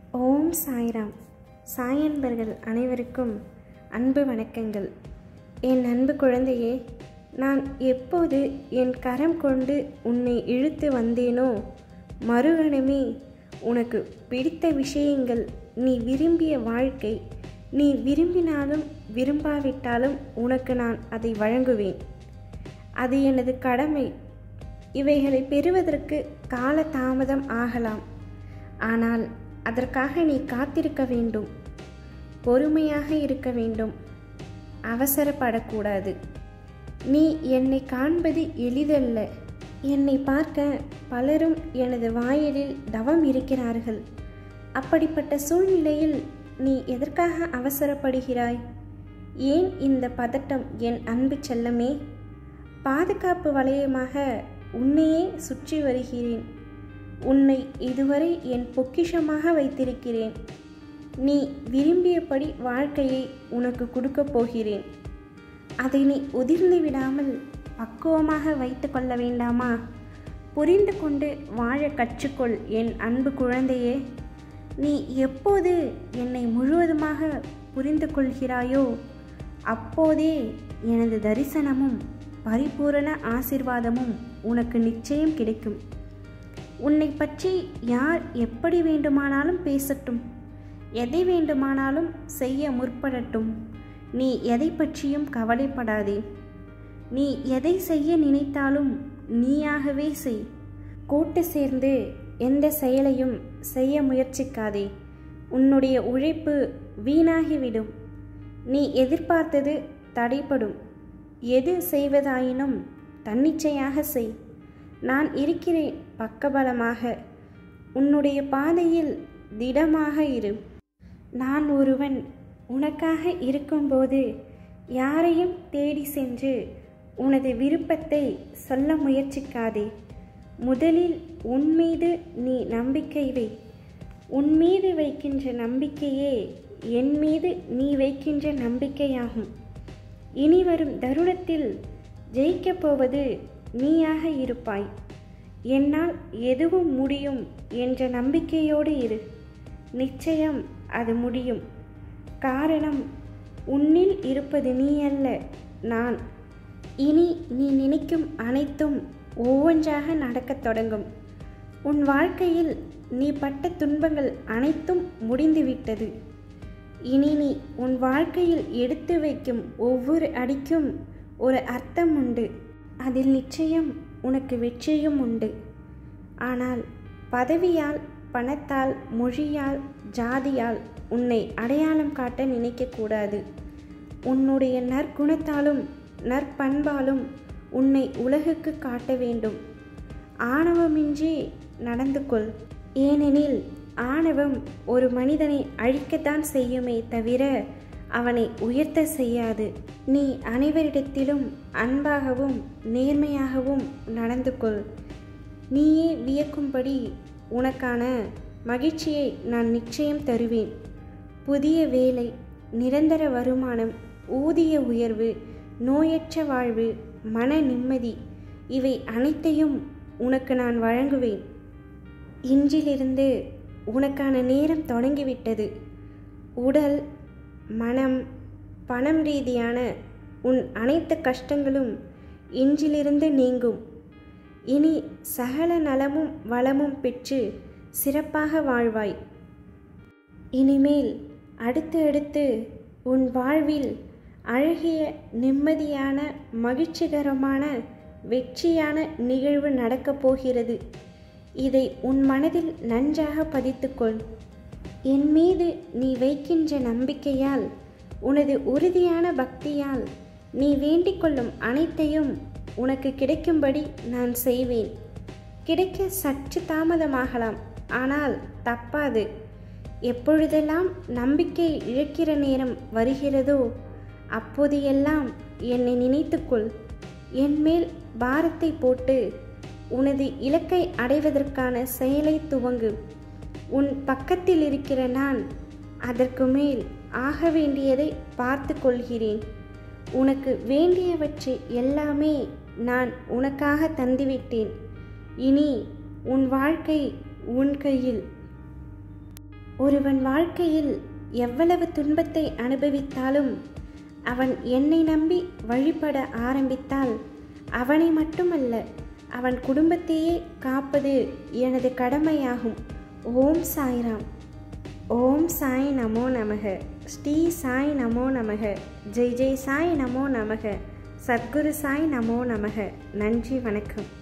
ஓம் சாய்ராம் சாயன்பர்கள் அனைவருக்கும் அன்பு வணக்கங்கள் என் அன்பு குழந்தையே நான் எப்போது என் கரம் கொண்டு உன்னை இழுத்து வந்தேனோ மறுகணமே உனக்கு பிடித்த விஷயங்கள் நீ விரும்பிய வாழ்க்கை நீ விரும்பினாலும் விரும்பாவிட்டாலும் உனக்கு நான் அதை வழங்குவேன் அது எனது கடமை இவைகளை பெறுவதற்கு கால தாமதம் ஆகலாம் ஆனால் அதற்காக நீ காத்திருக்க வேண்டும் பொறுமையாக இருக்க வேண்டும் அவசரப்படக்கூடாது நீ என்னை காண்பது எளிதல்ல என்னை பார்க்க பலரும் எனது வாயிலில் தவம் இருக்கிறார்கள் அப்படிப்பட்ட சூழ்நிலையில் நீ எதற்காக அவசரப்படுகிறாய் ஏன் இந்த பதட்டம் என் அன்பு செல்லமே பாதுகாப்பு வளையமாக உன்னையே சுற்றி வருகிறேன் உன்னை இதுவரை என் பொக்கிஷமாக வைத்திருக்கிறேன் நீ விரும்பியபடி வாழ்க்கையை உனக்கு கொடுக்கப் போகிறேன் அதை நீ உதிர்ந்து விடாமல் பக்குவமாக வைத்து கொள்ள வேண்டாமா புரிந்து கொண்டு வாழ கற்றுக்கொள் என் அன்பு குழந்தையே நீ எப்போது என்னை முழுவதுமாக புரிந்து கொள்கிறாயோ அப்போதே எனது தரிசனமும் பரிபூரண ஆசிர்வாதமும் உனக்கு நிச்சயம் கிடைக்கும் உன்னை பற்றி யார் எப்படி வேண்டுமானாலும் பேசட்டும் எதை வேண்டுமானாலும் செய்ய முற்படட்டும் நீ எதை பற்றியும் கவலைப்படாதே நீ எதை செய்ய நினைத்தாலும் நீயாகவே செய் கூட்டு சேர்ந்து எந்த செயலையும் செய்ய முயற்சிக்காதே உன்னுடைய உழைப்பு வீணாகிவிடும் நீ எதிர்பார்த்தது தடைப்படும் எது செய்வதாயினும் தன்னிச்சையாக செய் நான் இருக்கிறேன் பக்கபலமாக உன்னுடைய பாதையில் திடமாக இரு நான் ஒருவன் உனக்காக இருக்கும்போது யாரையும் தேடி சென்று உனது விருப்பத்தை சொல்ல முயற்சிக்காதே முதலில் உன் மீது நீ நம்பிக்கை வை உன் மீது வைக்கின்ற நம்பிக்கையே என் மீது நீ வைக்கின்ற நம்பிக்கையாகும் இனி வரும் தருணத்தில் ஜெயிக்கப் போவது நீயாக இருப்பாய் என்னால் எதுவும் முடியும் என்ற நம்பிக்கையோடு இரு நிச்சயம் அது முடியும் காரணம் உன்னில் இருப்பது நீ அல்ல நான் இனி நீ நினைக்கும் அனைத்தும் ஒவ்வொன்றாக நடக்கத் தொடங்கும் உன் வாழ்க்கையில் நீ பட்ட துன்பங்கள் அனைத்தும் முடிந்துவிட்டது இனி நீ உன் வாழ்க்கையில் எடுத்து வைக்கும் ஒவ்வொரு அடிக்கும் ஒரு அர்த்தம் உண்டு அதில் நிச்சயம் உனக்கு வெற்றியும் உண்டு ஆனால் பதவியால் பணத்தால் மொழியால் ஜாதியால் உன்னை அடையாளம் காட்ட நினைக்கக்கூடாது உன்னுடைய நற்குணத்தாலும் நற்பண்பாலும் உன்னை உலகுக்கு காட்ட வேண்டும் ஆணவமின்றி நடந்து கொள் ஏனெனில் ஆணவம் ஒரு மனிதனை அழிக்கத்தான் செய்யுமே தவிர அவனை உயர்த்த செய்யாது நீ அனைவரிடத்திலும் அன்பாகவும் நேர்மையாகவும் நடந்து கொள் நீயே வியக்கும்படி உனக்கான மகிழ்ச்சியை நான் நிச்சயம் தருவேன் புதிய வேலை நிரந்தர வருமானம் ஊதிய உயர்வு நோயற்ற வாழ்வு மன நிம்மதி இவை அனைத்தையும் உனக்கு நான் வழங்குவேன் இன்றிலிருந்து உனக்கான நேரம் தொடங்கிவிட்டது உடல் மனம் பணம் ரீதியான உன் அனைத்து கஷ்டங்களும் இன்றிலிருந்து நீங்கும் இனி சகல நலமும் வளமும் பெற்று சிறப்பாக வாழ்வாய் இனிமேல் அடுத்து அடுத்து உன் வாழ்வில் அழகிய நிம்மதியான மகிழ்ச்சிகரமான வெற்றியான நிகழ்வு நடக்கப் போகிறது இதை உன் மனதில் நன்றாக பதித்துக்கொள் என் மீது நீ வைக்கின்ற நம்பிக்கையால் உனது உறுதியான பக்தியால் நீ வேண்டிக் கொள்ளும் அனைத்தையும் உனக்கு கிடைக்கும்படி நான் செய்வேன் கிடைக்க சற்று தாமதமாகலாம் ஆனால் தப்பாது எப்பொழுதெல்லாம் நம்பிக்கை இழக்கிற நேரம் வருகிறதோ அப்போது எல்லாம் என்னை நினைத்துக்கொள் என்மேல் பாரத்தை போட்டு உனது இலக்கை அடைவதற்கான செயலை துவங்கு உன் பக்கத்தில் இருக்கிற நான் அதற்கு மேல் ஆக வேண்டியதை பார்த்து கொள்கிறேன் உனக்கு வேண்டியவற்றை எல்லாமே நான் உனக்காக தந்துவிட்டேன் இனி உன் வாழ்க்கை உன் கையில் ஒருவன் வாழ்க்கையில் எவ்வளவு துன்பத்தை அனுபவித்தாலும் அவன் என்னை நம்பி வழிபட ஆரம்பித்தால் அவனை மட்டுமல்ல அவன் குடும்பத்தையே காப்பது எனது கடமையாகும் ஓம் சாய்ராம் ஓம் சாய் நமோ நமக ஸ்ரீ சாய் நமோ நமக ஜெய் ஜெய் சாய் நமோ நமக சத்குரு சாய் நமோ நமக நன்றி வணக்கம்